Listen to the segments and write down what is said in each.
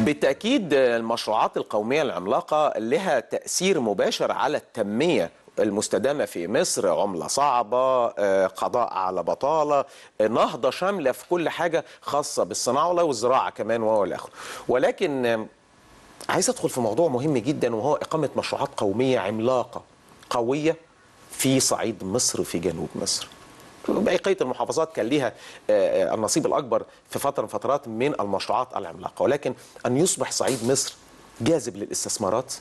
بالتأكيد المشروعات القومية العملاقة لها تأثير مباشر على التنمية المستدامة في مصر عملة صعبة آه، قضاء على بطالة آه، نهضة شاملة في كل حاجة خاصة بالصناعة والزراعة كمان وهو الآخر ولكن آه، عايز أدخل في موضوع مهم جدا وهو إقامة مشروعات قومية عملاقة قوية في صعيد مصر في جنوب مصر بقية المحافظات كان ليها آه، النصيب الأكبر في فترة من فترات من المشروعات العملاقة ولكن أن يصبح صعيد مصر جاذب للاستثمارات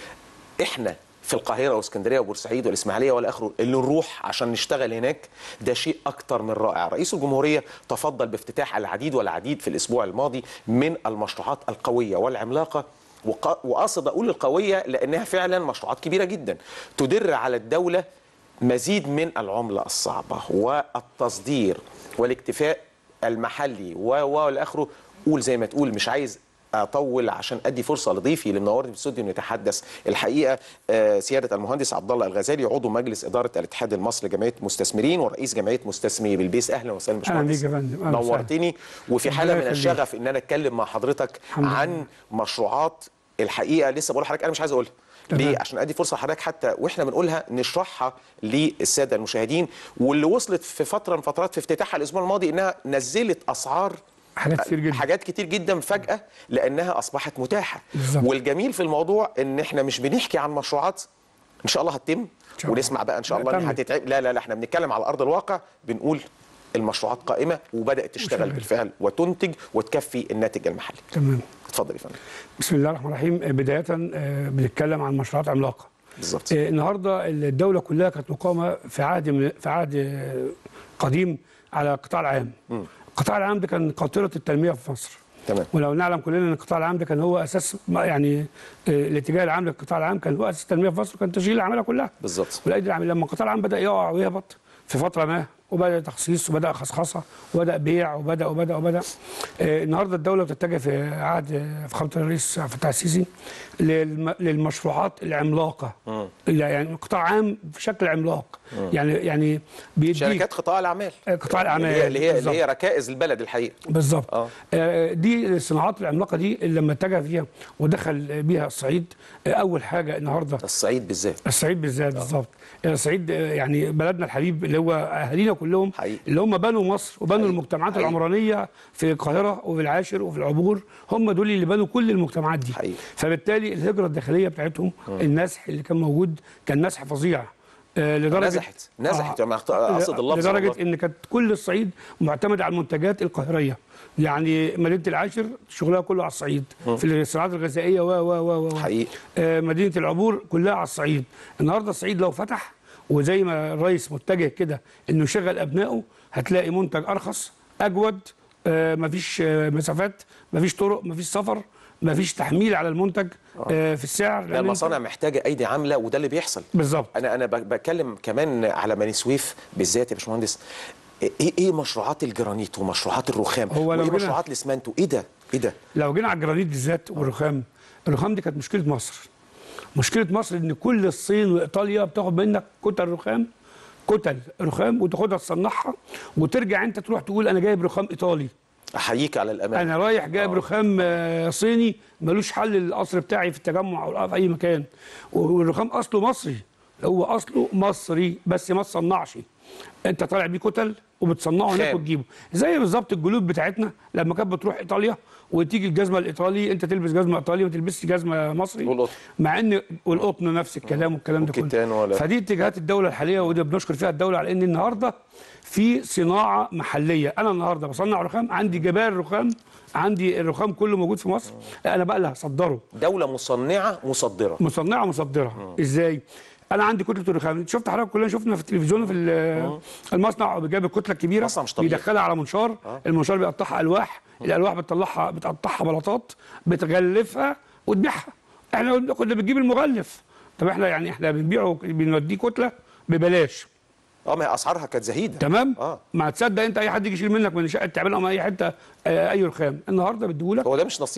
احنا في القاهره واسكندريه وبورسعيد والاسماعيليه والاخر اللي نروح عشان نشتغل هناك ده شيء اكتر من رائع رئيس الجمهوريه تفضل بافتتاح العديد والعديد في الاسبوع الماضي من المشروعات القويه والعملاقه وق- وقصد اقول القويه لانها فعلا مشروعات كبيره جدا تدر على الدوله مزيد من العمله الصعبه والتصدير والاكتفاء المحلي و و والاخره قول زي ما تقول مش عايز اطول عشان ادي فرصه لضيفي اللي منورني في الاستوديو انه يتحدث الحقيقه آه، سياده المهندس عبد الله الغزالي عضو مجلس اداره الاتحاد المصري لجمعيه مستثمرين ورئيس جمعيه مستثمري بالبيس اهلا وسهلا أهلا بيك باشمهندس يا فندم. أهلا وسهلا. نورتني وفي حاله ربنا من يخليك. الشغف ان انا اتكلم مع حضرتك الحمد لله. عن مشروعات الحقيقه لسه بقول لحضرتك انا مش عايز اقولها تمام. ليه عشان ادي فرصه لحضرتك حتى واحنا بنقولها نشرحها للساده المشاهدين واللي وصلت في فتره من فترات في افتتاحها الاسبوع الماضي انها نزلت اسعار حاجات كتير جدا حاجات كتير جدا فجأة لأنها أصبحت متاحة بالظبط. والجميل في الموضوع إن إحنا مش بنحكي عن مشروعات إن شاء الله هتتم شاء الله. ونسمع بقى إن شاء لا، الله إنها تمت. هتتعب لا لا لا إحنا بنتكلم على أرض الواقع بنقول المشروعات قائمة وبدأت تشتغل وشغالة. بالفعل وتنتج وتكفي الناتج المحلي تمام اتفضل يا فندم بسم الله الرحمن الرحيم آه، بدايه آه، بنتكلم عن مشروعات عملاقه بالظبط آه، النهارده الدوله كلها كانت مقامه في عهد من في عهد آه، قديم على القطاع العام القطاع العام ده كان قاطره التنميه في مصر تمام. ولو نعلم كلنا ان القطاع العام ده كان هو اساس ما- يعني آه، الاتجاه العام للقطاع العام كان هو اساس التنميه في مصر كان تشغيل العماله كلها بالظبط والايدي العامله لما القطاع العام بدا يقع ويهبط في فتره ما وبدا تخصيص وبدا خصخصه وبدا بيع وبدا وبدا وبدا آه النهارده الدوله بتتجه في عهد آه، فخامه الرئيس عبد الفتاح السيسي للم- للمشروعات العملاقه يعني قطاع عام بشكل عملاق يعني يعني بيديك شركات قطاع الأعمال قطاع الأعمال، اللي هي اللي هي, اللي بالظبط. هي ركائز البلد الحقيقة بالظبط آه. آه، دي الصناعات العملاقه دي اللي لما اتجه فيها ودخل بيها الصعيد آه، اول حاجه النهارده الصعيد بالذات الصعيد بالذات بالظبط الصعيد آه، يعني بلدنا الحبيب اللي هو اهالينا كلهم حقيقي. اللي هم بنوا مصر وبنوا حقيقي. المجتمعات حقيقي. العمرانيه في القاهره وفي العاشر وفي العبور هم دول اللي بنوا كل المجتمعات دي حقيقي. فبالتالي الهجره الداخليه بتاعتهم النسح اللي كان موجود كان نسح فظيع آه، لدرجه نزحت نزحت يعني اقصد اللفظ لدرجه والله. ان كانت كل الصعيد معتمد على المنتجات القاهريه يعني مدينه العاشر شغلها كله على الصعيد في الصناعات الغذائيه و و و و حقيقي. آه، مدينه العبور كلها على الصعيد النهارده الصعيد لو فتح وزي ما الرئيس متجه كده انه يشغل ابنائه هتلاقي منتج ارخص اجود آه، مفيش آه، مسافات مفيش طرق مفيش سفر مفيش تحميل على المنتج آه، في السعر لا لأن أنت- المصانع محتاجة أيدي عاملة وده اللي بيحصل بالظبط انا انا ب- بتكلم كمان على بني سويف بالذات يا باشمهندس ايه ايه مشروعات الجرانيت ومشروعات الرخام هو لو وايه جينا- مشروعات الاسمنت ايه ده ايه ده لو جينا على الجرانيت بالذات والرخام الرخام دي كانت مشكله مصر مشكله مصر ان كل الصين وايطاليا بتاخد منك كتل رخام كتل رخام وتاخدها تصنعها وترجع انت تروح تقول انا جايب رخام ايطالي احييك على الامان انا رايح جايب رخام آه، صيني ملوش حل للقصر بتاعي في التجمع او في اي مكان والرخام اصله مصري هو اصله مصري بس ما تصنعش انت طالع بيه كتل وبتصنعه هناك خام. وتجيبه زي بالظبط الجلود بتاعتنا لما كانت بتروح ايطاليا وتيجي الجزمه الايطالي انت تلبس جزمه ايطالي ما تلبسش جزمه مصري والقطن. مع ان والقطن نفس الكلام والكلام ده والكتان كله ولا- فدي اتجاهات الدوله الحاليه ودي بنشكر فيها الدوله على ان النهارده في صناعه محليه انا النهارده بصنع رخام عندي جبال رخام عندي الرخام كله موجود في مصر انا بقى اللي هصدره دوله مصنعه مصدره مصنعه مصدره ازاي انا عندي كتله الرخام شفت حضرتك كلنا شفنا في التلفزيون في ال- المصنع جاب الكتله الكبيره مصنع مش طبيعي. بيدخلها على منشار المنشار بيقطعها الواح الالواح بتطلعها بتقطعها بلاطات بتغلفها وتبيعها احنا كنا بنجيب المغلف طب احنا يعني احنا بنبيعه بنوديه كتله ببلاش اه ما هي اسعارها كانت زهيده تمام اه ما تصدق انت اي حد يجي يشيل منك من شقه تعمل او من اي حته آه، اي رخام النهارده بيديهولك هو ده مش نصيع اصلا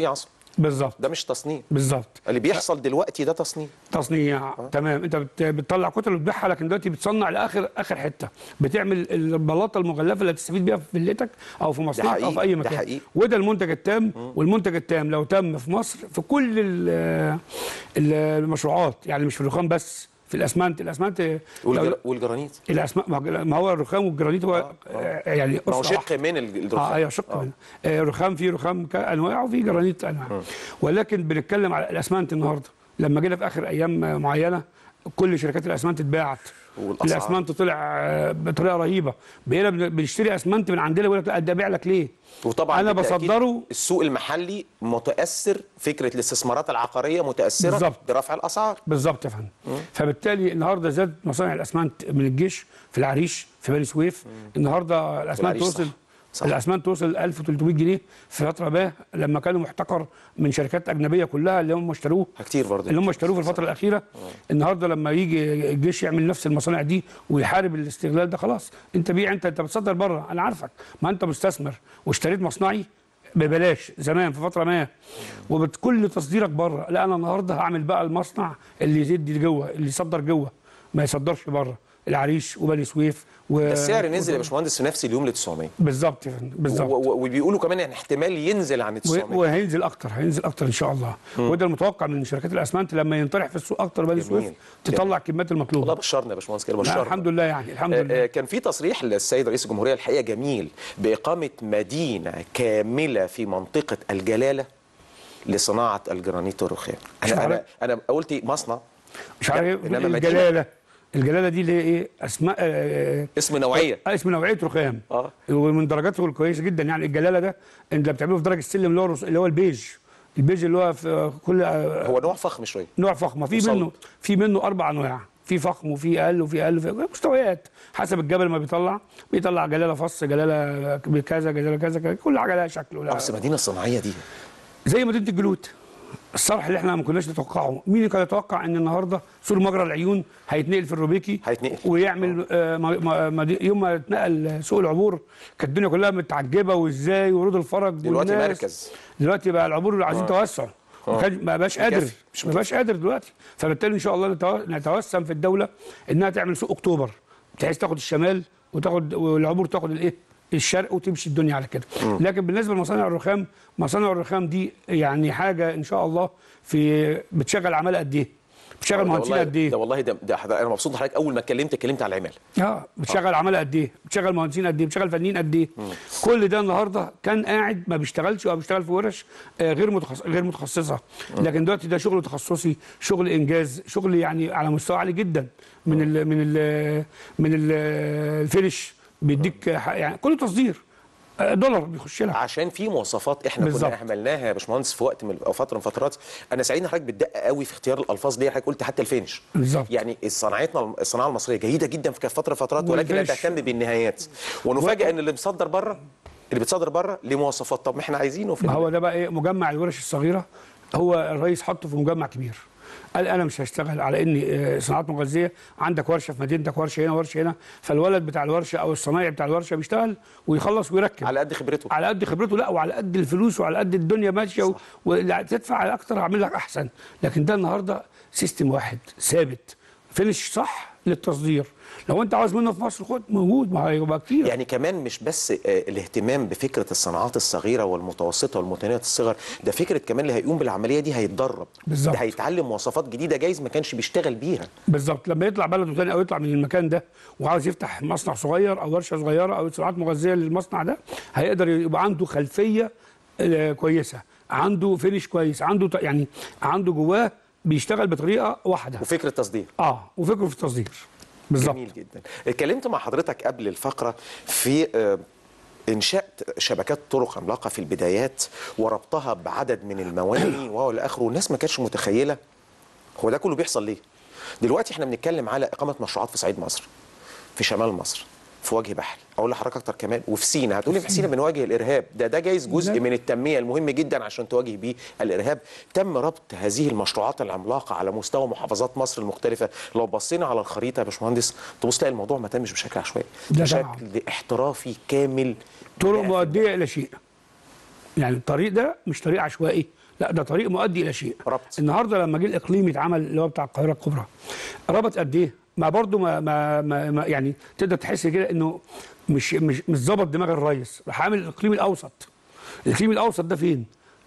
بالظبط ده مش تصنيع بالظبط اللي بيحصل دلوقتي ده تصنيع تصنيع تمام انت بت- بتطلع كتل وتبيعها لكن دلوقتي بتصنع لاخر اخر حته بتعمل البلاطه المغلفه اللي تستفيد بيها في فيلتك او في مصنعك او حقيقي، في اي ده مكان حقيقي. وده المنتج التام والمنتج التام لو تم في مصر في كل ال- ال- المشروعات يعني مش في الرخام بس في الاسمنت الاسمنت والجر... لو- والجرانيت الاسماء ما هو الرخام والجرانيت هو آه، يعني ما هو أسرة واحدة. شق من ال- الرخام اه ايوه شق منه آه رخام في رخام ك- انواع وفي جرانيت انواع ولكن بنتكلم على الاسمنت النهارده لما جينا في اخر ايام آه، معينه كل شركات الاسمنت اتباعت والأسعار. الاسمنت طلع آه، بطريقه رهيبه بقينا بن- بنشتري اسمنت من عندنا يقول لك لا ده ابيع لك ليه وطبعا انا بالتأكيد بصدره السوق المحلي متاثر فكره الاستثمارات العقاريه متاثره بالظبط. برفع الاسعار بالظبط يا فندم فبالتالي النهارده زاد مصانع الاسمنت من الجيش في العريش في بني سويف النهارده الاسمنت العريش توصل صح. صح. الاسمنت توصل 1300 جنيه في فتره ما لما كانوا محتكر من شركات اجنبيه كلها اللي هم اشتروه كتير برضه اللي هم اشتروه في الفتره الاخيره النهارده لما يجي الجيش يعمل نفس المصانع دي ويحارب الاستغلال ده خلاص انت بيع انت انت بتصدر بره انا عارفك ما انت مستثمر واشتريت مصنعي ببلاش زمان في فتره ما وبكل تصديرك بره لا انا النهارده هعمل بقى المصنع اللي يدي جوه اللي يصدر جوه ما يصدرش بره العريش وبني سويف و... السعر نزل يا باشمهندس في نفس اليوم ل 900 بالظبط يا فندم بالظبط و- و- وبيقولوا كمان ان احتمال ينزل عن ال و- 900 وهينزل اكتر هينزل اكتر ان شاء الله وده المتوقع من شركات الاسمنت لما ينطرح في السوق اكتر بني جميل. سويف تطلع الكميات والله المطلوبه بشرنا يا باشمهندس كده لا، بشرنا الحمد لله يعني الحمد آه، لله آه، كان في تصريح للسيد رئيس الجمهوريه الحقيقه جميل باقامه مدينه كامله في منطقه الجلاله لصناعه الجرانيت والرخام مش انا انا عارف. انا قلت مصنع مش لا، عارف ايه إنما مدينة. الجلاله الجلاله دي اللي هي ايه اسماء آه، اسم نوعيه آه، اسم نوعيه رخام اه ومن درجاته الكويسه جدا يعني الجلاله ده انت بتعمله في درجه السلم اللي هو الرص- اللي هو البيج البيج اللي هو في كل آه، هو نوع فخم شويه نوع فخمه في وصلب. منه في منه اربع انواع في فخم وفي اقل وفي اقل وفي مستويات حسب الجبل ما بيطلع بيطلع جلاله فص جلاله كذا جلاله كذا كذا كل حاجه لها شكل ولها بس المدينه الصناعيه دي زي مدينه الجلود الصرح اللي احنا ما كناش نتوقعه مين كان يتوقع ان النهارده سور مجرى العيون هيتنقل في الروبيكي هيتنقل. ويعمل آه ما- ما- مدي- يوم ما اتنقل سوق العبور كانت الدنيا كلها متعجبه وازاي ورود الفرج دلوقتي والناس. مركز. دلوقتي بقى العبور اللي عايزين توسع ما كانش- ما بقاش قادر مكفي. مش ما بقاش قادر دلوقتي فبالتالي ان شاء الله نتو- نتوسم في الدوله انها تعمل سوق اكتوبر بحيث تاخد الشمال وتاخد والعبور تاخد الايه الشرق وتمشي الدنيا على كده لكن بالنسبه لمصانع الرخام مصانع الرخام دي يعني حاجه ان شاء الله في بتشغل عماله قد ايه بتشغل ده مهندسين والله- قد ايه ده والله ده, ده حضر- انا مبسوط حضرتك اول ما اتكلمت اتكلمت على العمال اه بتشغل عماله قد ايه بتشغل مهندسين قد ايه بتشغل فنيين قد ايه كل ده النهارده كان قاعد ما بيشتغلش او بيشتغل في ورش آه، غير متخصص غير متخصصه لكن دلوقتي ده شغل تخصصي شغل انجاز شغل يعني على مستوى عالي جدا من ال من ال من ال الفينش بيديك ح- يعني كله تصدير آه، دولار بيخش لك عشان في مواصفات احنا بالظبط. كنا اهملناها يا باشمهندس في وقت من او فتره من فترات انا سعيد ان حضرتك بتدقق قوي في اختيار الالفاظ دي حضرتك قلت حتى الفينش بالظبط. يعني صناعتنا الصناعه المصريه جيده جدا في فتره فترات ولكن لا والفينش. تهتم بالنهايات ونفاجئ ان اللي مصدر بره اللي بتصدر بره ليه مواصفات طب ما احنا عايزينه في ما ال- هو ده بقى ايه مجمع الورش الصغيره هو الرئيس حطه في مجمع كبير قال انا مش هشتغل على اني آه، صناعات مغذيه عندك ورشه في مدينتك ورشه هنا ورشه هنا فالولد بتاع الورشه او الصنايعي بتاع الورشه بيشتغل ويخلص ويركب على قد خبرته على قد خبرته لا وعلى قد الفلوس وعلى قد الدنيا ماشيه و- وتدفع على اكتر اعمل لك احسن لكن ده النهارده سيستم واحد ثابت فينش صح للتصدير لو انت عاوز منه في مصر خد موجود ما هيبقى كتير يعني كمان مش بس آه، الاهتمام بفكره الصناعات الصغيره والمتوسطه والمتناهيه الصغر ده فكره كمان اللي هيقوم بالعمليه دي هيتدرب بالظبط. ده هيتعلم مواصفات جديده جايز ما كانش بيشتغل بيها بالظبط لما يطلع بلده تاني او يطلع من المكان ده وعاوز يفتح مصنع صغير او ورشه صغيره او صناعات مغذيه للمصنع ده هيقدر يبقى عنده خلفيه آه، كويسه عنده فينش كويس عنده ط- يعني عنده جواه بيشتغل بطريقه واحده وفكره تصدير اه وفكره في التصدير بالظبط جميل جدا اتكلمت مع حضرتك قبل الفقرة في آه، إنشاء شبكات طرق عملاقة في البدايات وربطها بعدد من المواني وهو الآخر والناس ما كانتش متخيلة هو ده كله بيحصل ليه دلوقتي احنا بنتكلم على إقامة مشروعات في صعيد مصر في شمال مصر في وجه بحري اقول لحضرتك اكتر كمان وفي سينا هتقولي في سينا بنواجه الارهاب ده ده جايز جزء لا. من التنميه المهم جدا عشان تواجه بيه الارهاب تم ربط هذه المشروعات العملاقه على مستوى محافظات مصر المختلفه لو بصينا على الخريطه يا باشمهندس تبص تلاقي الموضوع ما تمش بشكل عشوائي ده بشكل طبعا. احترافي كامل طرق مئة في مؤديه الى شيء يعني الطريق ده مش طريق عشوائي لا ده طريق مؤدي الى شيء ربط. النهارده لما جه الاقليم يتعمل اللي هو بتاع القاهره الكبرى ربط قد ايه ما برضه ما, ما, ما, ما يعني تقدر تحس كده انه مش مش مش ظبط دماغ الريس راح عامل الاقليم الاوسط الاقليم الاوسط ده فين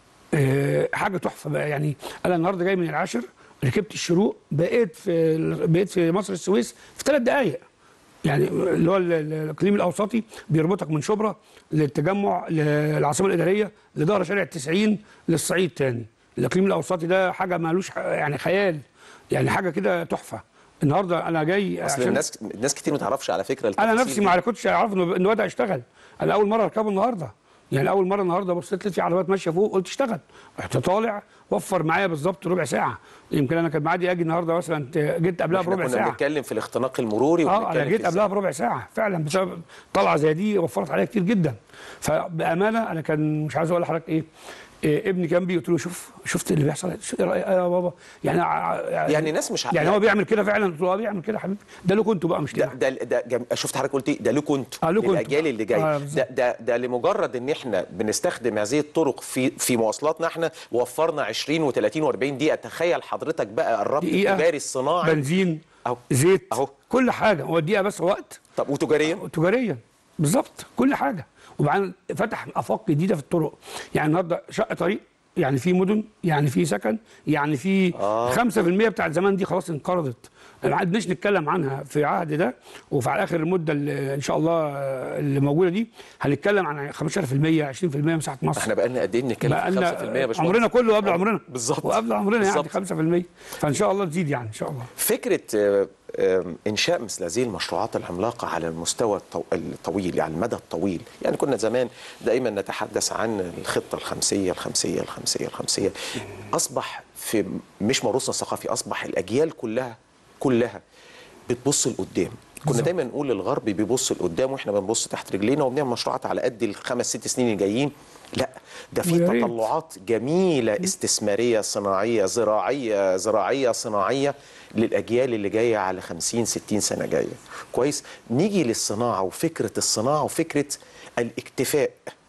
آه، حاجه تحفه بقى يعني انا النهارده جاي من العاشر ركبت الشروق بقيت في بقيت في مصر السويس في ثلاث دقائق يعني اللي هو ال- ال- الاقليم الاوسطي بيربطك من شبرا للتجمع للعاصمه الاداريه لظهر شارع 90 للصعيد تاني الاقليم الاوسطي ده حاجه مالوش ح- يعني خيال يعني حاجه كده تحفه النهارده انا جاي اصل الناس ناس كتير ما تعرفش على فكره انا التفاصيل نفسي دي. ما كنتش اعرف انه انه بدا يشتغل انا اول مره اركبه النهارده يعني اول مره النهارده بصيت لقيت في عربيات ماشيه فوق قلت اشتغل رحت طالع وفر معايا بالظبط ربع ساعه يمكن انا كان معادي اجي النهارده مثلا ت- جيت قبلها احنا بربع كنا ساعه بنتكلم في الاختناق المروري اه وبنتكلم انا جيت في قبلها بربع ساعه فعلا بسبب طلعه زي دي وفرت عليا كتير جدا فبامانه انا كان مش عايز اقول لحضرتك ايه إيه ابني كان بي قلت له شوف شفت اللي بيحصل شو- ايه رايك يا بابا يعني ع- يعني ناس مش ع- يعني هو بيعمل كده فعلا قلت له اه بيعمل كده يا حبيبي ده لكم انتوا بقى مش ده لنا ده, ده جم... شفت حضرتك قلت ايه ده لكم انتوا آه، لكم انتوا. للاجيال اللي جايه آه، ده, بالظبط. ده ده لمجرد ان احنا بنستخدم هذه الطرق في في مواصلاتنا احنا وفرنا 20 و30 و40 دقيقه تخيل حضرتك بقى الربط دقيقة، التجاري الصناعي بنزين أهو. زيت أهو. كل حاجه هو الدقيقه بس وقت طب وتجاريا تجاريا بالظبط كل حاجه وبعدين فتح افاق جديده في الطرق يعني النهارده شق طريق يعني في مدن يعني في سكن يعني في آه. 5% بتاعت زمان دي خلاص انقرضت ما عدناش نتكلم عنها في عهد ده وفي على اخر المده اللي ان شاء الله اللي موجوده دي هنتكلم عن 15% 20% مساحه مصر احنا بقى لنا قد ايه بنتكلم في 5% بقالنا يا باشمهندس عمرنا كله قبل عمرنا بالظبط. وقبل عمرنا يعني بالظبط. 5% فان شاء الله تزيد يعني ان شاء الله فكرة آه، آه، إنشاء مثل هذه المشروعات العملاقة على المستوى الطو- الطويل يعني المدى الطويل يعني كنا زمان دائما نتحدث عن الخطة الخمسية الخمسية الخمسية الخمسية أصبح في مش موروثنا الثقافي أصبح الأجيال كلها كلها بتبص لقدام كنا بالظبط. دايما نقول الغرب بيبص لقدام واحنا بنبص تحت رجلينا وبنعمل مشروعات على قد الخمس ست سنين الجايين لا ده في ويا ريت. تطلعات جميله استثماريه صناعيه زراعيه زراعيه صناعيه للاجيال اللي جايه على 50 60 سنه جايه كويس نيجي للصناعه وفكره الصناعه وفكره الاكتفاء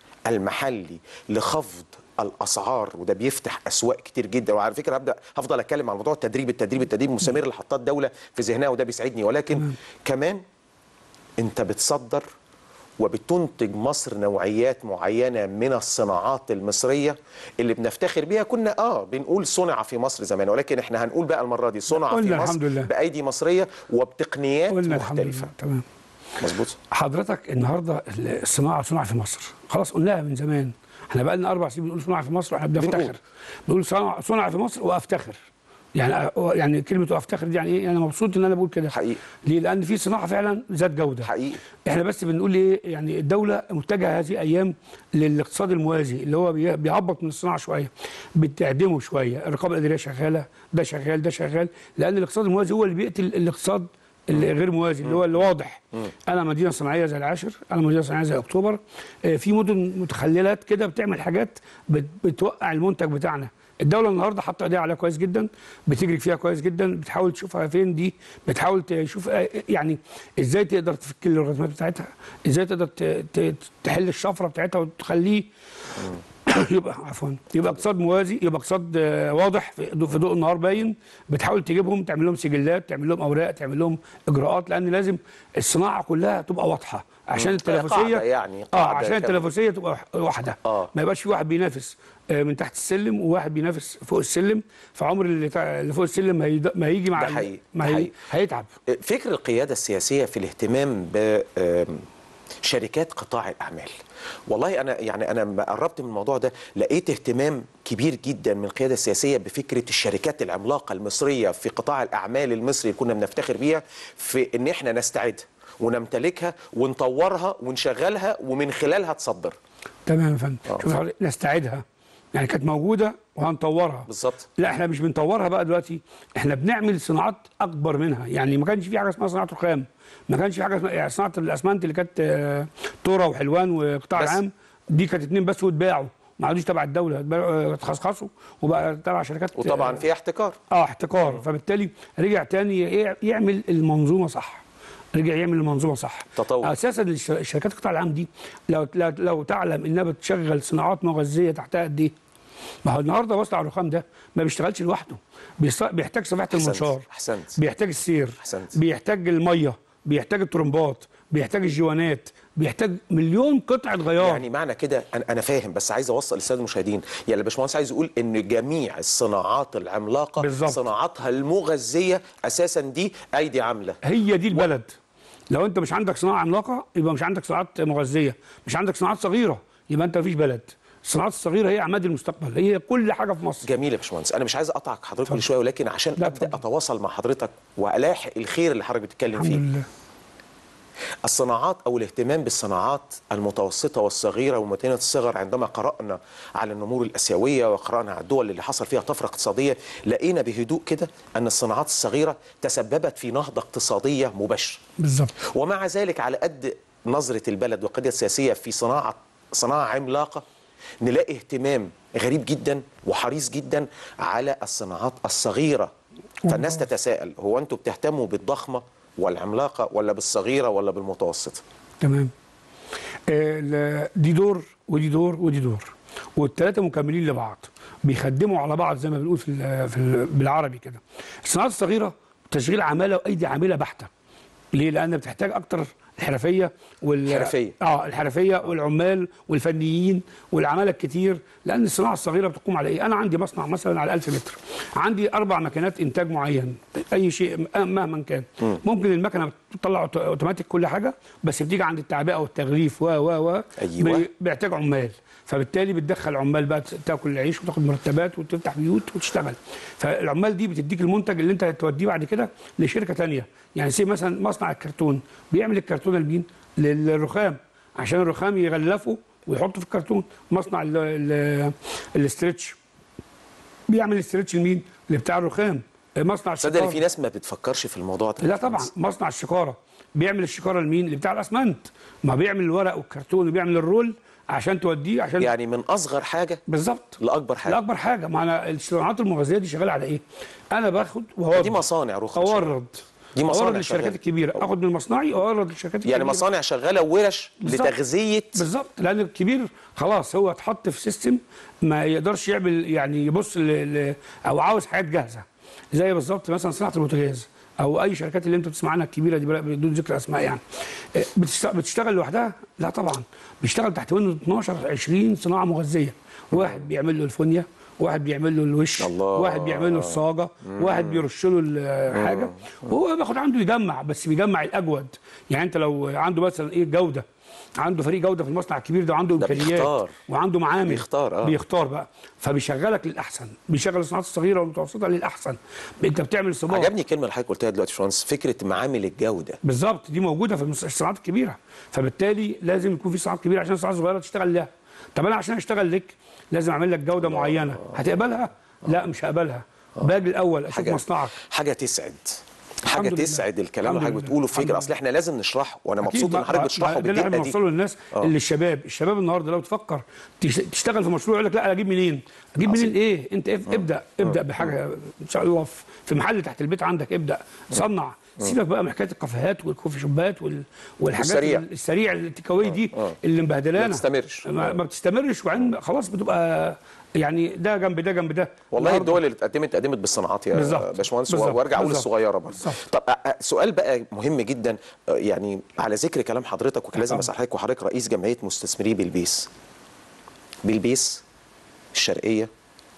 المحلي لخفض الاسعار وده بيفتح اسواق كتير جدا وعلى فكره هبدا هفضل اتكلم عن موضوع التدريب التدريب التدريب المستمر اللي حطاه الدوله في ذهنها وده بيسعدني ولكن كمان انت بتصدر وبتنتج مصر نوعيات معينه من الصناعات المصريه اللي بنفتخر بيها كنا اه بنقول صنع في مصر زمان ولكن احنا هنقول بقى المره دي صنع في قلنا مصر الحمد لله. بايدي مصريه وبتقنيات قلنا الحمد مختلفه لله تمام مظبوط حضرتك النهارده الصناعه صنع في مصر خلاص قلناها من زمان احنا بقى لنا اربع سنين بنقول صنع في مصر واحنا بنقول. بنفتخر بنقول صنع صنع في مصر وافتخر يعني يعني كلمه وافتخر دي يعني ايه انا مبسوط ان انا بقول كده حقيقي. ليه لان في صناعه فعلا ذات جوده حقيقي احنا بس بنقول ايه يعني الدوله متجهه هذه الايام للاقتصاد الموازي اللي هو بي- بيهبط من الصناعه شويه بتعدمه شويه الرقابه الاداريه شغاله ده شغال ده شغال لان الاقتصاد الموازي هو اللي بيقتل الاقتصاد اللي غير موازي اللي هو اللي واضح انا مدينه صناعيه زي العاشر انا مدينه صناعيه زي اكتوبر آه، في مدن متخللات كده بتعمل حاجات بت- بتوقع المنتج بتاعنا الدوله النهارده حاطه ايديها عليها كويس جدا بتجري فيها كويس جدا بتحاول تشوفها فين دي بتحاول تشوف آه، يعني ازاي تقدر تفك الالغازات بتاعتها ازاي تقدر ت- ت- تحل الشفره بتاعتها وتخليه يبقى عفوا يبقى اقتصاد موازي يبقى اقتصاد آه، واضح في ضوء- في ضوء النهار باين بتحاول تجيبهم تعمل لهم سجلات تعمل لهم اوراق تعمل لهم اجراءات لان لازم الصناعه كلها تبقى واضحه عشان مم. التنافسيه قاعدة يعني، اه قاعدة عشان كاملة. التنافسيه تبقى وح- واحده آه. ما يبقاش في واحد بينافس آه، من تحت السلم وواحد بينافس فوق السلم فعمر اللي تع- اللي فوق السلم ما هيد- ما هيجي مع ده ال- حقيقي، ما ده هي حقيقي. هيتعب فكر القيادة السياسية في الاهتمام بشركات قطاع الأعمال والله أنا يعني أنا لما قربت من الموضوع ده لقيت اهتمام كبير جدا من القيادة السياسية بفكرة الشركات العملاقة المصرية في قطاع الأعمال المصري اللي كنا بنفتخر بيها في إن إحنا نستعدها ونمتلكها ونطورها ونشغلها ومن خلالها تصدر تمام يا فندم آه. شوف حضرتك، نستعيدها يعني كانت موجوده وهنطورها بالظبط لا احنا مش بنطورها بقى دلوقتي احنا بنعمل صناعات اكبر منها يعني ما كانش في حاجه اسمها صناعه الخام ما كانش في حاجه اسمها يعني صناعه الاسمنت اللي كانت آه، تورا وحلوان وقطاع بس. العام دي كانت اتنين بس واتباعوا ما عادوش تبع الدوله اتباعوا- آه، اتخصخصوا وبقى تبع شركات وطبعا آه، فيها احتكار اه احتكار فبالتالي رجع تاني ي- يعمل المنظومه صح رجع يعمل المنظومه صح تطور. اساسا الش- الشركات القطاع العام دي لو لو, لو تعلم انها بتشغل صناعات مغذيه تحتها قد ايه ما هو النهارده مصنع الرخام ده ما بيشتغلش لوحده بيص- بيحتاج صفيحه أحسنت. المنشار أحسنت. بيحتاج السير أحسنت. بيحتاج الميه بيحتاج الترمبات بيحتاج الجوانات بيحتاج مليون قطعه غيار يعني معنى كده انا انا فاهم بس عايز اوصل للساده المشاهدين يعني الباشمهندس عايز يقول ان جميع الصناعات العملاقه بالظبط. صناعاتها المغذيه اساسا دي ايدي عامله هي دي البلد لو انت مش عندك صناعه عملاقه يبقى مش عندك صناعات مغذيه مش عندك صناعات صغيره يبقى انت مفيش بلد الصناعات الصغيره هي عماد المستقبل هي كل حاجه في مصر جميل يا باشمهندس انا مش عايز اقطعك حضرتك كل شويه ولكن عشان لا، ابدا اتفضل. اتواصل مع حضرتك والاحق الخير اللي حضرتك بتتكلم الحمد فيه لله الصناعات او الاهتمام بالصناعات المتوسطه والصغيره ومتينه الصغر عندما قرانا على النمور الاسيويه وقرانا على الدول اللي حصل فيها طفره اقتصاديه لقينا بهدوء كده ان الصناعات الصغيره تسببت في نهضه اقتصاديه مباشره بالظبط ومع ذلك على قد نظره البلد والقضيه السياسيه في صناعه صناعه عملاقه نلاقي اهتمام غريب جدا وحريص جدا على الصناعات الصغيره فالناس تتساءل هو انتوا بتهتموا بالضخمه والعملاقه ولا بالصغيره ولا بالمتوسطه تمام آه، ال- دي دور ودي دور ودي دور والثلاثه مكملين لبعض بيخدموا على بعض زي ما بنقول في, ال في ال بالعربي كده الصناعات الصغيره تشغيل عماله وايدي عامله بحته ليه لان بتحتاج اكتر الحرفيه وال الحرفية. اه الحرفيه والعمال والفنيين والعماله الكتير لان الصناعه الصغيره بتقوم على ايه انا عندي مصنع مثلا على 1000 متر عندي اربع ماكينات انتاج معين اي شيء مهما كان ممكن المكنه بتطلع أوتو- اوتوماتيك كل حاجه بس بتيجي عند التعبئه والتغليف و و و أيوة. بي- بيحتاج عمال فبالتالي بتدخل عمال بقى تاكل العيش وتاخد مرتبات وتفتح بيوت وتشتغل فالعمال دي بتديك المنتج اللي انت هتوديه بعد كده لشركه تانية يعني سي مثلا مصنع الكرتون بيعمل الكرتونه لمين للرخام عشان الرخام يغلفه ويحطه في الكرتون مصنع ال- ال- الاسترتش بيعمل الاسترتش لمين اللي بتاع الرخام مصنع تصدق ان الشكارة في ناس ما بتفكرش في الموضوع ده لا طبعا مصنع الشكاره بيعمل الشكاره لمين اللي بتاع الاسمنت ما بيعمل الورق والكرتون وبيعمل الرول عشان توديه عشان يعني من اصغر حاجه بالظبط لاكبر حاجه لاكبر حاجه ما انا الصناعات المغذيه دي شغاله على ايه انا باخد وهورد دي مصانع رخص اورد دي مصانع اورد للشركات شغالة. الكبيره اخد من مصنعي واورد للشركات الكبيره يعني مصانع شغاله ورش بالظبط. لتغذيه بالظبط لان الكبير خلاص هو اتحط في سيستم ما يقدرش يعمل يعني يبص ل... ل... او عاوز حاجات جاهزه زي بالظبط مثلا صناعه البوتاجاز او اي شركات اللي انتوا بتسمع عنها الكبيره دي بلا- بدون ذكر اسماء يعني آه، بتشت- بتشتغل لوحدها لا طبعا بيشتغل تحت منه 12 20 صناعه مغذيه واحد بيعمل له الفونيا واحد بيعمل له الوش الله. واحد بيعمل له الصاجه واحد بيرش له الحاجه وهو بياخد عنده يجمع بس بيجمع الاجود يعني انت لو عنده مثلا ايه جوده عنده فريق جوده في المصنع الكبير ده وعنده ده امكانيات بيختار. وعنده معامل بيختار، آه. بيختار بقى فبيشغلك للاحسن بيشغل الصناعات الصغيره والمتوسطه للاحسن انت بتعمل صباغ عجبني الكلمه اللي حضرتك قلتها دلوقتي يا باشمهندس فكره معامل الجوده بالظبط دي موجوده في المس- الصناعات الكبيره فبالتالي لازم يكون في صناعات كبيره عشان الصناعات الصغيره تشتغل لها طب انا عشان اشتغل لك لازم اعمل لك جوده معينه هتقبلها لا مش هقبلها باجي الاول اشوف حاجه مصنعك حاجه تسعد حاجه الحمد لله. تسعد الكلام اللي الحمد حضرتك لله. بتقوله الحمد فكره لله. اصل احنا لازم نشرحه وانا أكيد مبسوط ان بقى- حضرتك بقى- بتشرحه ده اللي احنا بالدقه دي بنوصله للناس آه. اللي الشباب الشباب النهارده لو تفكر تش- تشتغل في مشروع يقول لك لا اجيب منين اجيب عظيم. منين ايه انت اف- ابدا ابدا بحاجه ان شاء الله في- في محل تحت البيت عندك ابدا صنع سيبك بقى من حكايه الكافيهات والكوفي شوبات وال- والحاجات السريع. ال- السريع التيك أواي دي اللي مبهدلانا ما بتستمرش. ما, ما بتستمرش وبعدين خلاص بتبقى يعني ده جنب ده جنب ده والله النهاردة- الدول اللي اتقدمت اتقدمت بالصناعات يا بالظبط. باشمهندس بالظبط. وارجع اقول بالظبط. الصغيره برضه بالظبط. طب أ- أ- سؤال بقى مهم جدا أ، يعني على ذكر كلام حضرتك وكان لازم طبعا. اسال حضرتك وحضرتك رئيس جمعيه مستثمري بلبيس بلبيس الشرقيه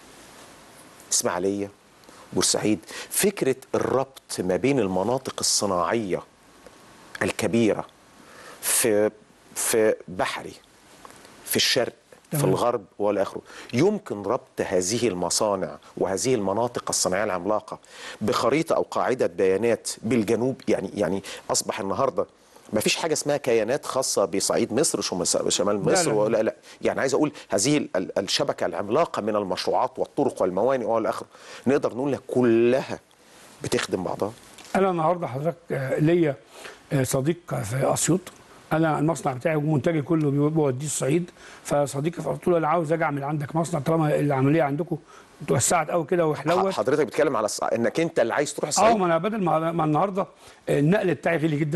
اسماعيليه بورسعيد فكره الربط ما بين المناطق الصناعيه الكبيره في في بحري في الشرق في تمام. الغرب والى اخره يمكن ربط هذه المصانع وهذه المناطق الصناعيه العملاقه بخريطه او قاعده بيانات بالجنوب يعني يعني اصبح النهارده ما فيش حاجه اسمها كيانات خاصه بصعيد مصر وشمال شمال لا، مصر لا. ولا لا يعني عايز اقول هذه ال- ال- الشبكه العملاقه من المشروعات والطرق والموانئ والى اخره نقدر نقول لك كلها بتخدم بعضها انا النهارده حضرتك آه، ليا آه، صديق في اسيوط انا المصنع بتاعي ومنتجي كله بيو- بوديه الصعيد فصديقي فقلت له انا عاوز اجي اعمل عندك مصنع طالما العمليه عندكم توسعت قوي كده وحلوت حضرتك بتتكلم على الص- انك انت اللي عايز تروح اه الصعيد ما انا بدل ما, ما النهارده النقل بتاعي غالي جدا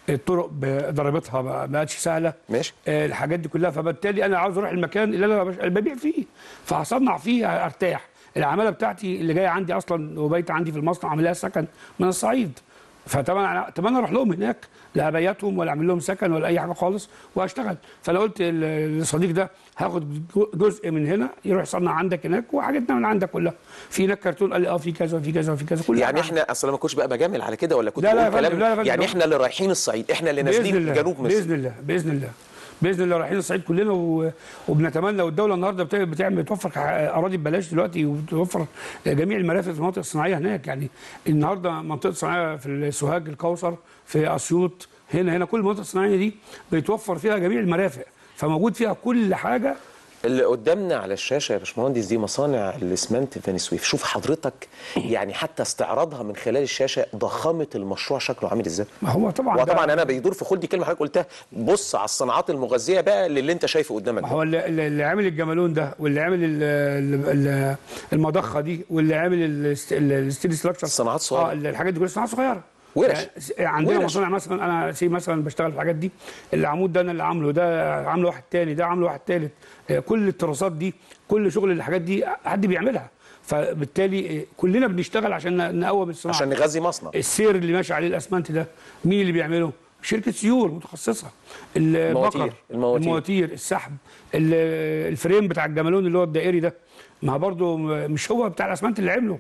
الطرق بضريبتها ما بقتش سهله ماشي. آه، الحاجات دي كلها فبالتالي انا عاوز اروح المكان اللي انا بش- اللي ببيع فيه فهصنع فيه ارتاح العماله بتاعتي اللي جايه عندي اصلا وبيت عندي في المصنع عامل لها سكن من الصعيد فطبعا طب انا اروح لهم هناك لا ابيتهم ولا اعمل لهم سكن ولا اي حاجه خالص واشتغل فانا قلت ل- للصديق ده هاخد جزء من هنا يروح يصنع عندك هناك وحاجتنا من عندك كلها في هناك كرتون قال لي اه في كذا وفي كذا وفي كذا كل يعني حاجة احنا اصلا ما كنتش بقى بجامل على كده ولا كنت لا، لا بقول يا فندم، كلام لا يا فندم. يعني احنا اللي رايحين الصعيد احنا اللي باذن نازلين الله جنوب مصر باذن الله باذن الله باذن الله رايحين الصعيد كلنا و... وبنتمنى والدوله النهارده بت- بتعمل بتوفر ح- اراضي ببلاش دلوقتي وبتوفر جميع المرافق في المناطق الصناعيه هناك يعني النهارده منطقه صناعيه في السوهاج الكوثر في اسيوط هنا هنا كل المناطق الصناعيه دي بيتوفر فيها جميع المرافق فموجود فيها كل حاجه اللي قدامنا على الشاشه يا باشمهندس دي مصانع الاسمنت في بني سويف شوف حضرتك يعني حتى استعراضها من خلال الشاشه ضخامه المشروع شكله عامل ازاي ما هو طبعا ده- وطبعا انا بيدور في خلدي كلمه حضرتك قلتها بص على الصناعات المغذيه بقى للي انت شايفه قدامك ما ده. هو اللي, اللي اللي عامل الجمالون ده واللي عامل ال- ال- ال- المضخه دي واللي عامل الست- ال- الستيل ستراكشر الصناعات الصغيرة. اه الحاجات دي كلها صناعات صغيره ورش. يعني عندنا ورش. مصانع مثلا انا سي مثلا بشتغل في الحاجات دي العمود ده انا اللي عامله ده عامله واحد تاني ده عامله واحد تالت آه، كل التراثات دي كل شغل الحاجات دي حد بيعملها فبالتالي آه، كلنا بنشتغل عشان نقوم الصناعه عشان نغذي مصنع السير اللي ماشي عليه الاسمنت ده مين اللي بيعمله؟ شركه سيول متخصصه المواتير. البقر المواتير. المواتير السحب ال- الفريم بتاع الجمالون اللي هو الدائري ده ما برضه مش هو بتاع الاسمنت اللي عمله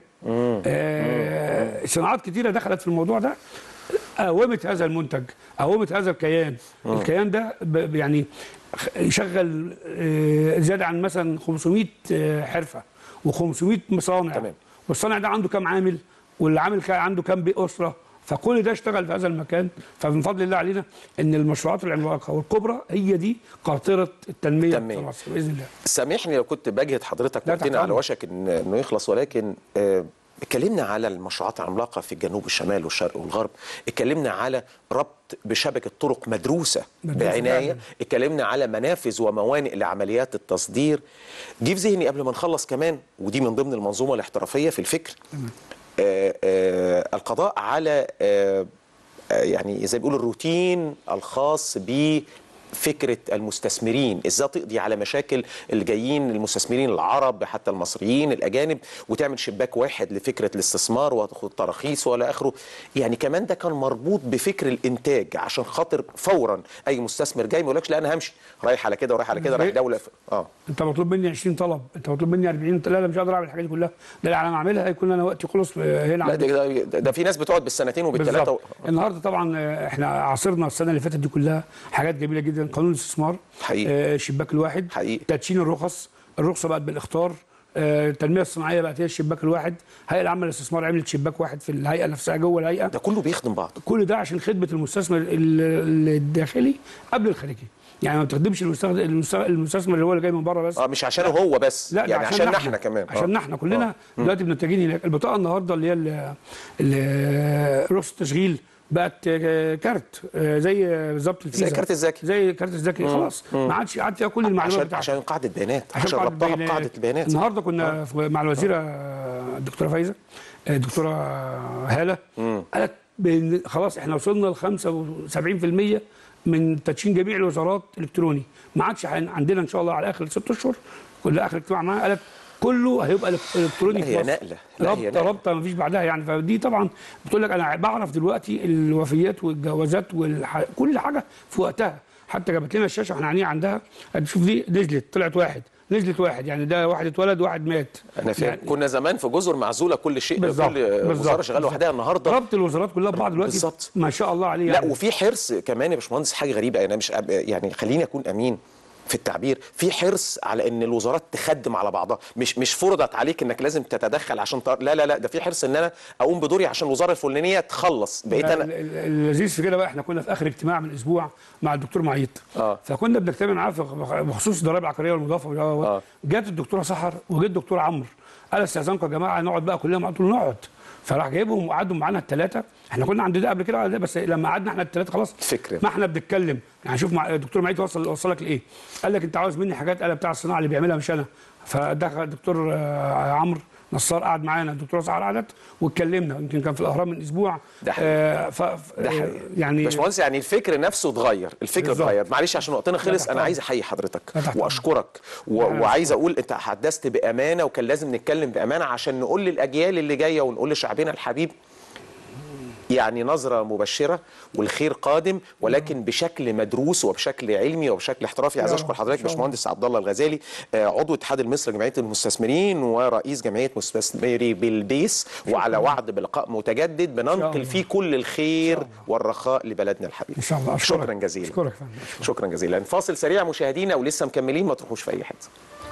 آه صناعات كتيره دخلت في الموضوع ده قومت هذا المنتج قومت هذا الكيان الكيان ده ب- يعني خ- يشغل آه، زياده عن مثلا 500 آه، حرفه و500 مصانع تمام. والصانع ده عنده كام عامل واللي عامل كا- عنده كام بيت اسره فكل ده اشتغل في هذا المكان فمن فضل الله علينا ان المشروعات العملاقه والكبرى هي دي قاطره التنميه التنمية. في مصر باذن الله سامحني لو كنت بجهد حضرتك لا، وقتنا تحت على أمرك. وشك إن انه يخلص ولكن آه، اتكلمنا على المشروعات العملاقه في الجنوب والشمال والشرق والغرب اتكلمنا على ربط بشبكه طرق مدروسه مدروسة بعنايه فعلاً. اتكلمنا على منافذ وموانئ لعمليات التصدير جه في ذهني قبل ما نخلص كمان ودي من ضمن المنظومه الاحترافيه في الفكر آه آه القضاء على آه آه، يعني زي ما بيقولوا الروتين الخاص بفكره المستثمرين ازاي تقضي على مشاكل اللي جايين المستثمرين العرب حتى المصريين الاجانب وتعمل شباك واحد لفكره الاستثمار وتاخد تراخيص ولا اخره يعني كمان ده كان مربوط بفكر الانتاج عشان خاطر فورا اي مستثمر جاي ما يقولكش لا انا همشي رايح على كده ورايح على كده رايح دوله ف... اه انت مطلوب مني 20 طلب انت مطلوب مني 40 لا لا مش هقدر اعمل الحاجات دي كلها ده اللي انا اعملها هيكون انا وقتي خلص هنا لا عندي. ده, ده, ده في ناس بتقعد بالسنتين وبالثلاثه بالظبط النهارده طبعا آه، احنا عاصرنا السنه اللي فاتت دي كلها حاجات جميله جدا قانون الاستثمار حقيقي. آه، الشباك الواحد حقيقي. تدشين الرخص الرخصه بقت بالاختار آه، التنميه الصناعيه بقت هي الشباك الواحد هيئه العامه للاستثمار عملت شباك واحد في الهيئه نفسها جوه الهيئه ده كله بيخدم بعض كل ده عشان خدمه المستثمر ال- ال- الداخلي قبل الخارجي يعني ما بتخدمش المستخد- المست- المستثمر اللي هو اللي جاي من بره بس اه مش عشانه هو بس لا ده يعني عشان احنا كمان عشان آه. احنا كلنا دلوقتي بنتجهين هناك البطاقه النهارده اللي هي ال- ال- رخصه التشغيل بقت آه، كارت آه، زي آه، بالظبط الفيزا كارت الذكي. زي كارت الذكي خلاص ما عادش قعد فيها كل المعلومات عشان بتاعتك عشان قاعده بيانات عشان, عشان قاعدة ربطها بيانات. بقاعده البيانات النهارده كنا في- مع الوزيره آه، الدكتوره فايزه آه، الدكتوره هاله قالت بإن خلاص احنا وصلنا ل 75% من تدشين جميع الوزارات الكتروني ما عادش هن- عندنا ان شاء الله على اخر ست اشهر كل اخر اجتماع معاها قالت كله هيبقى إلك- الكتروني لا، في هي مصر. نقلة. لا، هي رابطه نقلة. رابطه ما فيش بعدها يعني فدي طبعا بتقول لك انا بعرف دلوقتي الوفيات والجوازات والح... كل حاجه في وقتها حتى جابت لنا الشاشه احنا عينيها عندها شوف دي نزلت طلعت واحد نزلت واحد يعني ده واحد اتولد واحد مات انا فاهم يعني كنا زمان في جزر معزوله كل شيء بالظبط، كل وزاره بالظبط، شغاله بالظبط. لوحدها النهارده ربط الوزارات كلها ببعض دلوقتي بالظبط. ما شاء الله عليه لا يعني. وفي حرص كمان يا باشمهندس حاجه غريبه انا مش أب- يعني خليني اكون امين في التعبير في حرص على ان الوزارات تخدم على بعضها مش مش فرضت عليك انك لازم تتدخل عشان ت... لا لا لا ده في حرص ان انا اقوم بدوري عشان الوزاره الفلانيه تخلص بقيت ال- انا ال- اللذيذ في كده بقى احنا كنا في اخر اجتماع من اسبوع مع الدكتور معيط آه. فكنا بنجتمع معاه في- بخصوص الضرائب العقاريه والمضافه و- آه. جت الدكتوره سحر وجت الدكتور عمرو قال استاذنكم يا جماعه نقعد بقى كلنا قلت له نقعد فراح جايبهم وقعدوا معانا الثلاثه احنا كنا عند ده قبل كده ده بس لما قعدنا احنا الثلاثه خلاص فكرة. ما احنا بنتكلم يعني شوف مع الدكتور معيط وصل وصلك لايه قال لك انت عاوز مني حاجات انا بتاع الصناعه اللي بيعملها مش انا فدخل الدكتور آه، عمرو نصار قعد معانا الدكتور سعد عدد واتكلمنا يمكن كان في الاهرام من اسبوع ده حقيقي. آه ف ف- ده آه، حقيقي يعني باشمهندس يعني الفكر نفسه اتغير الفكر بالظبط. اتغير معلش عشان وقتنا خلص تحت انا أمرك. عايز احيي حضرتك لا تحت واشكرك و... أنا وعايز اقول انت حدثت بامانه وكان لازم نتكلم بامانه عشان نقول للاجيال اللي جايه ونقول لشعبنا الحبيب يعني نظرة مبشرة والخير قادم ولكن بشكل مدروس وبشكل علمي وبشكل احترافي عايز يا اشكر رب. حضرتك إن شاء الله. باشمهندس عبد الله الغزالي آه، عضو اتحاد المصري لجمعيه المستثمرين ورئيس جمعيه مستثمري بالبيس وعلى وعد بلقاء متجدد بننقل الله. فيه كل الخير والرخاء لبلدنا الحبيب ان شاء الله أشكرك. شكرا جزيلا اشكرك يا فندم. شكرا جزيلا فاصل سريع مشاهدينا ولسه مكملين ما تروحوش في اي حته